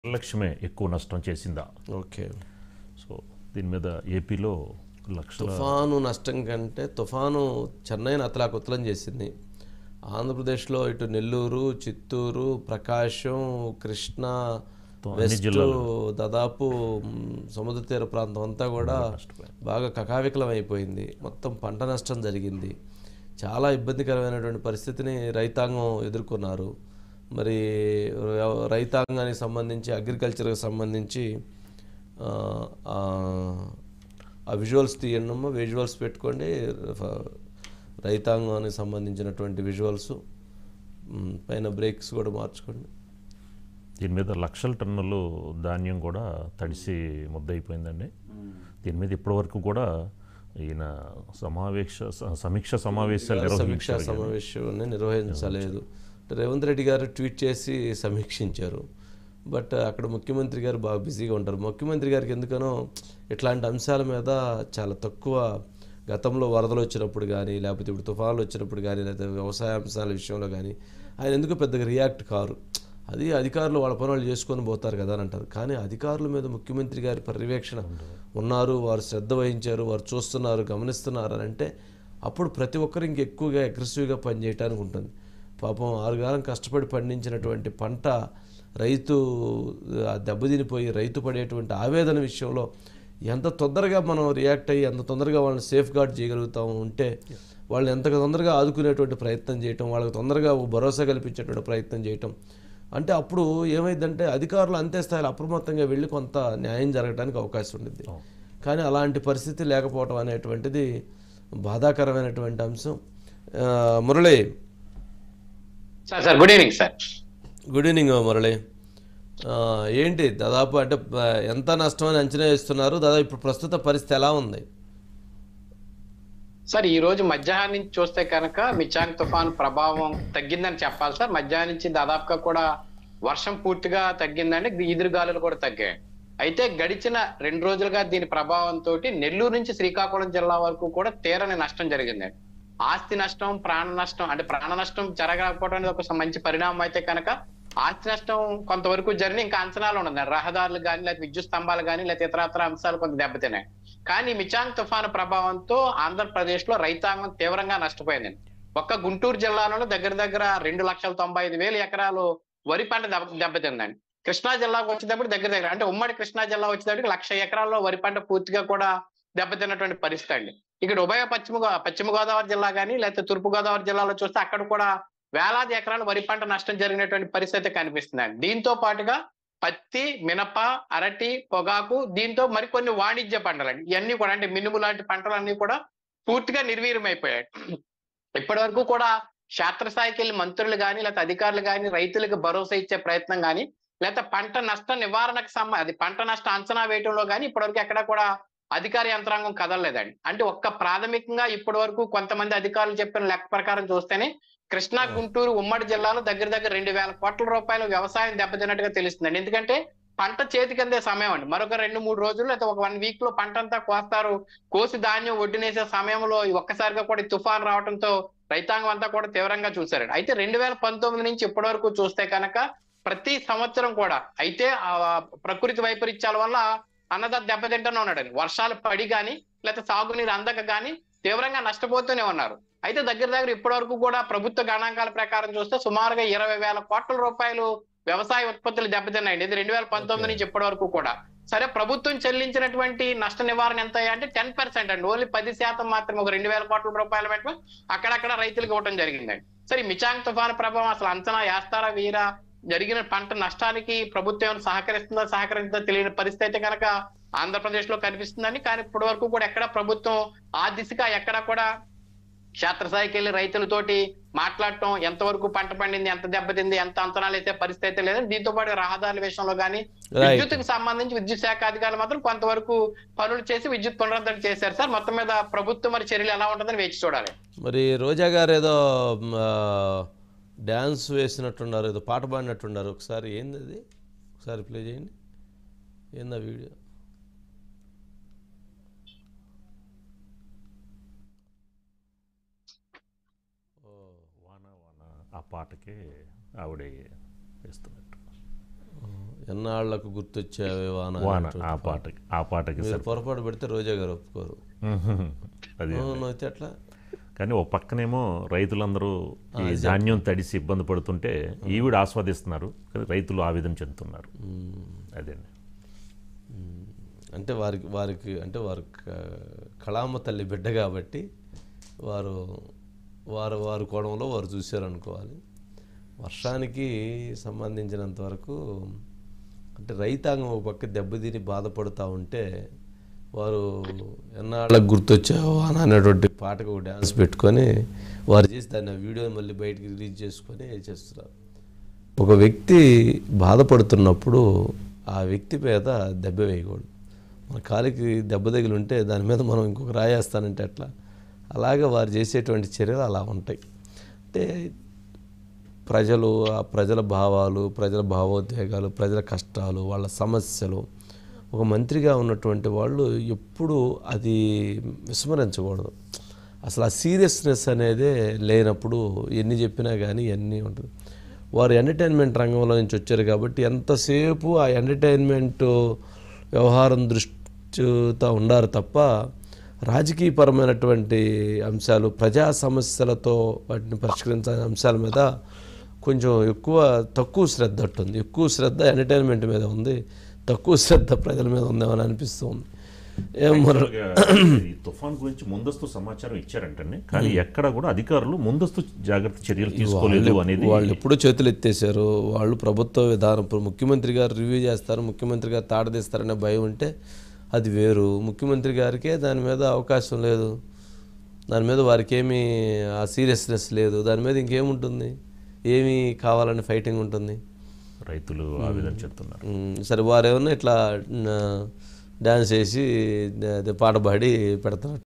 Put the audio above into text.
నిర్లక్ష్యమే ఎక్కువ నష్టం చేసిందా ఓకే సో దీని మీద ఏపీలో లక్షల తుఫాను నష్టం కంటే తుఫాను చెన్నైని అతలాకుతలం చేసింది ఆంధ్రప్రదేశ్లో ఇటు నెల్లూరు చిత్తూరు ప్రకాశం కృష్ణా వెస్ట్ దాదాపు మ్, సముద్ర తీర ప్రాంతం అంతా కూడా బాగా కకావికలం అయిపోయింది మొత్తం పంట నష్టం జరిగింది చాలా ఇబ్బందికరమైనటువంటి పరిస్థితిని రైతాంగం ఎదుర్కొన్నారు మరి ర- రైతాంగానికి సంబంధించి అగ్రికల్చర్కి సంబంధించి ఆ, ఆ, ఆ విజువల్స్ తీయండి విజువల్స్ పెట్టుకోండి ఫ- రైతాంగానికి సంబంధించినటువంటి విజువల్స్ మ్, పైన బ్రేక్స్ కూడా మార్చుకోండి దీని మీద లక్షల టన్నులు ధాన్యం కూడా తడిసి ముద్దయిపోయిందండి దీని మీద ఇప్పటివరకు కూడా ఈయన సమావేశ స- సమీక్ష సమావేశాలు సమీక్షా నిర్వహించారు సమావేశాన్ని నిర్వహించలేదు రేవంత్ రెడ్డి గారు ట్వీట్ చేసి సమీక్షించారు బట్ అక్కడ ముఖ్యమంత్రి గారు బాగా బిజీగా ఉంటారు ముఖ్యమంత్రి గారికి ఎందుకనో ఇట్లాంటి అంశాల మీద చాలా తక్కువ గతంలో వరదలు వచ్చినప్పుడు కానీ లేకపోతే ఇప్పుడు తుఫాన్లు వచ్చినప్పుడు కానీ లేకపోతే వ్యవసాయ అంశాల విషయంలో కానీ ఆయన ఎందుకు పెద్దగా రియాక్ట్ కారు అది అధికారులు వాళ్ళ పని వాళ్ళు చేసుకొని పోతారు కదా అని అంటారు కానీ అధికారుల మీద ముఖ్యమంత్రి గారి పర్యవేక్షణ ఉన్నారు వారు శ్రద్ధ వహించారు వారు చూస్తున్నారు గమనిస్తున్నారు అని అంటే అప్పుడు ప్రతి ఒక్కరు ఇంకెక్కువగా అగ్రెసివ్గా పనిచేయడానికి ఉంటుంది పాపం ఆరుగాలం కష్టపడి పండించినటువంటి పంట రైతు ఆ దెబ్బతినిపోయి రైతు పడేటువంటి ఆవేదన విషయంలో ఎంత తొందరగా మనం రియాక్ట్ అయ్యి ఎంత తొందరగా వాళ్ళని సేఫ్ గార్డ్ చేయగలుగుతాం ఉంటే వాళ్ళని ఎంత తొందరగా ఆదుకునేటువంటి ప్రయత్నం చేయటం వాళ్ళకి తొందరగా ఒక భరోసా కల్పించేటువంటి ప్రయత్నం చేయటం అంటే అప్పుడు ఏమైందంటే అధికారులు అంతే స్థాయిలో అప్రమత్తంగా వెళ్ళి కొంత న్యాయం జరగడానికి అవకాశం ఉండింది కానీ అలాంటి పరిస్థితి లేకపోవటం అనేటువంటిది బాధాకరమైనటువంటి అంశం ఆ, Murali sir sir good evening sir good evening Murali ఆ, ఏంటి దాదాపు అంటే ఆ, ఎంత నష్టం అని అంచనా వేస్తున్నారు దాదాపు ఇప్పుడు ప్రస్తుత పరిస్థితి ఎలా ఉంది సార్ ఈ రోజు మధ్యాహ్నం నుంచి చూస్తే కనుక మిచాంగ్ తుఫాన్ ప్రభావం తగ్గిందని చెప్పాలి సార్ మధ్యాహ్నం నుంచి దాదాపుగా కూడా వర్షం పూర్తిగా తగ్గిందండి ఈదురుగాలులు కూడా తగ్గాయి అయితే గడిచిన రెండు రోజులుగా దీని ప్రభావంతో నెల్లూరు నుంచి శ్రీకాకుళం జిల్లా వరకు కూడా తీరని నష్టం జరిగింది ఆస్తి నష్టం ప్రాణ నష్టం అంటే ప్రాణ నష్టం జరగకపోవడం అనేది ఒక మంచి పరిణామం అయితే కనుక ఆస్తి నష్టం కొంతవరకు జరిగిన ఇంకా అంచనాలు ఉన్నది రహదారులు కానీ లేకపోతే విద్యుత్ స్తంభాలు కానీ లేకపోతే ఇతరత్ర అంశాలు కొంత దెబ్బతిన్నాయి కానీ మిచాంగ్ తుఫాను ప్రభావంతో ఆంధ్రప్రదేశ్ లో రైతాంగం తీవ్రంగా నష్టపోయింది ఒక్క గుంటూరు జిల్లాలో దగ్గర దగ్గర రెండు లక్షల తొంభై ఐదు వేల ఎకరాలు వరి పంట దెబ్బ దెబ్బతిందండి కృష్ణా జిల్లాకు వచ్చేటప్పుడు దగ్గర దగ్గర అంటే ఉమ్మడి కృష్ణా జిల్లా వచ్చేటప్పటికి లక్ష ఎకరాల్లో వరి పంట పూర్తిగా కూడా దెబ్బతిన్నటువంటి పరిస్థితి అండి ఇక్కడ ఉభయ పశ్చిమ గో- పశ్చిమ గోదావరి జిల్లా కానీ లేకపోతే తూర్పు గోదావరి జిల్లాలో చూస్తే అక్కడ కూడా వేలాది ఎకరాలు వరి పంట నష్టం జరిగినటువంటి పరిస్థితి కనిపిస్తుందండి దీంతో పాటుగా పత్తి మినప అరటి పొగాకు దీంతో మరికొన్ని వాణిజ్య పంటలండి ఇవన్నీ కూడా అంటే మినుము లాంటి పంటలన్నీ కూడా పూర్తిగా నిర్వీర్యమైపోయాయి ఇప్పటి వరకు కూడా క్షేత్రస్థాయికి వెళ్ళి మంత్రులు కానీ లేకపోతే అధికారులు కానీ రైతులకు భరోసా ఇచ్చే ప్రయత్నం కానీ లేకపోతే పంట నష్ట నివారణకు సంబ అది పంట నష్ట అంచనా వేయటంలో కానీ ఇప్పటివరకు ఎక్కడ కూడా అధికార యంత్రాంగం కదలలేదండి అంటే ఒక్క ప్రాథమికంగా ఇప్పటి వరకు కొంతమంది అధికారులు చెప్పిన లెక్క ప్రకారం చూస్తేనే కృష్ణా గుంటూరు ఉమ్మడి జిల్లాలో దగ్గర దగ్గర రెండు వేల కోట్ల రూపాయల వ్యవసాయం దెబ్బతిన్నట్టుగా తెలుస్తుందండి ఎందుకంటే పంట చేతికి అందే సమయం అండి మరొక రెండు మూడు రోజులు లేదా ఒక వన్ వీక్ లో పంట అంతా కోస్తారు కోసి ధాన్యం ఒడ్డునేసే సమయంలో ఈ ఒక్కసారిగా కూడా ఈ తుఫాన్ రావడంతో రైతాంగం అంతా కూడా తీవ్రంగా చూశారండి అయితే రెండు వేల పంతొమ్మిది నుంచి ఇప్పటి వరకు చూస్తే కనుక ప్రతి సంవత్సరం కూడా అయితే ఆ ప్రకృతి వైపరీత్యాల వల్ల అన్నదాత దెబ్బతింటూనే ఉన్నాడండి వర్షాలు పడి కానీ లేకపోతే సాగునీరు అందక కానీ తీవ్రంగా నష్టపోతూనే ఉన్నారు అయితే దగ్గర దగ్గర ఇప్పటి వరకు కూడా ప్రభుత్వ గణాంకాల ప్రకారం చూస్తే సుమారుగా ఇరవై వేల కోట్ల రూపాయలు వ్యవసాయ ఉత్పత్తులు దెబ్బతిన్నాయండి ఇది రెండు వేల పంతొమ్మిది నుంచి ఇప్పటి వరకు కూడా సరే ప్రభుత్వం చెల్లించినటువంటి నష్ట నివారణ ఎంత అంటే టెన్ పర్సెంట్ అండి ఓన్లీ పది శాతం మాత్రం ఒక రెండు వేల కోట్ల రూపాయల మటుకు అక్కడక్కడ రైతులకు ఇవ్వడం జరిగిందండి సరే ఈ మిచాంగ్ తుఫాను ప్రభావం అసలు అంచనా వేస్తారా వీరా జరిగిన పంట నష్టానికి ప్రభుత్వం ఏమైనా సహకరిస్తుందా సహకరించిందా తెలియని పరిస్థితి అయితే కనుక ఆంధ్రప్రదేశ్ లో కనిపిస్తుందని కానీ ఇప్పటి వరకు కూడా ఎక్కడ ప్రభుత్వం ఆ దిశగా ఎక్కడ కూడా క్షేత్రస్థాయికి వెళ్ళి రైతులతోటి మాట్లాడటం ఎంతవరకు పంట పండింది ఎంత దెబ్బతింది ఎంత అంచనాలు అయితే పరిస్థితి అయితే లేదని దీంతో పాటు రహదారుల విషయంలో కానీ Right. విద్యుత్తుకు సంబంధించి విద్యుత్ శాఖ అధికారులు మాత్రం కొంతవరకు పనులు చేసి విద్యుత్ పునరుద్ధరణ చేశారు సార్ మొత్తం మీద ప్రభుత్వం మరి చర్యలు ఎలా ఉంటుందని వేచి చూడాలి మరి రోజా గారు ఏదో మ్, ఆ, డ్యాన్స్ వేసినట్టున్నారు ఏదో పాట పాడినట్టున్నారు ఒకసారి ఏంది అది ఒకసారి ప్లే చేయండి ఏందా వీడియో వాన వాన ఆ పాటకే ఆవిడ వేస్తున్నట్టు ఎన్నాళ్లకు గుర్తొచ్చావే వాన వాన అనేటువంటి ఆ పాటకి ఆ పాటకి మీరు పొరపాటు పెడితే రోజా గారు ఒప్పుకోరు మ్మ్. అది అవును అయితే అట్లా కానీ ఓ పక్కనేమో రైతులందరూ ఈ ధాన్యం తడిసి ఇబ్బంది పడుతుంటే ఈవిడ ఆస్వాదిస్తున్నారు కానీ రైతులు ఆవేదన చెందుతున్నారు అదేండి మ్మ్. అంటే వారికి వారికి అంటే వారు క- కళామ తల్లి బిడ్డ కాబట్టి వారు వారు వారి కోణంలో వారు చూశారు అనుకోవాలి వర్షానికి సంబంధించినంత వరకు అంటే రైతాంగం ఒక పక్క దెబ్బతిని బాధపడుతూ ఉంటే వారు ఎన్నాళ్ళకు గుర్తొచ్చావో అని అనేటువంటి పాటకు ఒక డ్యాన్స్ పెట్టుకొని వారు చేసి దాన్ని ఆ వీడియోని మళ్ళీ బయటికి రిలీజ్ చేసుకొని చేస్తున్నారు ఒక వ్యక్తి బాధపడుతున్నప్పుడు ఆ వ్యక్తి మీద దెబ్బ వేయకూడదు మన కాలికి దెబ్బ తగిలి ఉంటే దాని మీద మనం ఇంకొక రాయేస్తానంటే ఎట్లా అలాగే వారు చేసేటువంటి చర్యలు అలా ఉంటాయి అంటే ప్రజలు ఆ ప్రజల భావాలు ప్రజల భావోద్వేగాలు ప్రజల కష్టాలు వాళ్ళ సమస్యలు ఒక మంత్రిగా ఉన్నటువంటి వాళ్ళు ఎప్పుడూ అది విస్మరించకూడదు అసలు ఆ సీరియస్నెస్ అనేదే లేనప్పుడు ఎన్ని చెప్పినా కానీ ఎన్ని ఉంటుంది వారు ఎంటర్టైన్మెంట్ రంగంలో నుంచి వచ్చారు కాబట్టి ఎంతసేపు ఆ ఎంటర్టైన్మెంట్ వ్యవహారం దృష్టితో ఉండారు తప్ప రాజకీయపరమైనటువంటి అంశాలు ప్రజా సమస్యలతో వాటిని పరిష్కరించాల్సిన అంశాల మీద కొంచెం ఎక్కువ తక్కువ శ్రద్ధ ఉంటుంది ఎక్కువ శ్రద్ధ ఎంటర్టైన్మెంట్ మీద ఉంది తక్కువ శ్రద్ధ ప్రజల మీద ఉందేమని అనిపిస్తుంది ఏం మరి ఈ తుఫాన్ గురించి ముందస్తు సమాచారం ఇచ్చారంటండి కానీ ఎక్కడ కూడా అధికారులు ముందస్తు జాగ్రత్త చర్యలు తీసుకోలేదు అనేది వాళ్ళు ఎప్పుడూ చేతులు ఎత్తేసారు వాళ్ళు ప్రభుత్వ విధానం ఇప్పుడు ముఖ్యమంత్రి గారు రివ్యూ చేస్తారు ముఖ్యమంత్రి గారు తాడదీస్తారనే భయం ఉంటే అది వేరు ముఖ్యమంత్రి గారికే దాని మీద అవకాశం లేదు దాని మీద వారికి ఏమీ ఆ సీరియస్నెస్ లేదు దాని మీద ఇంకేముంటుంది ఏమి కావాలని ఫైటింగ్ ఉంటుంది రైతులు ఆవేదన చెందుతున్నారు ఉమ్, సరే వారు ఏమన్నా ఇట్లా డాన్స్ వేసి ద- ద- పాట పాడి పెడతారు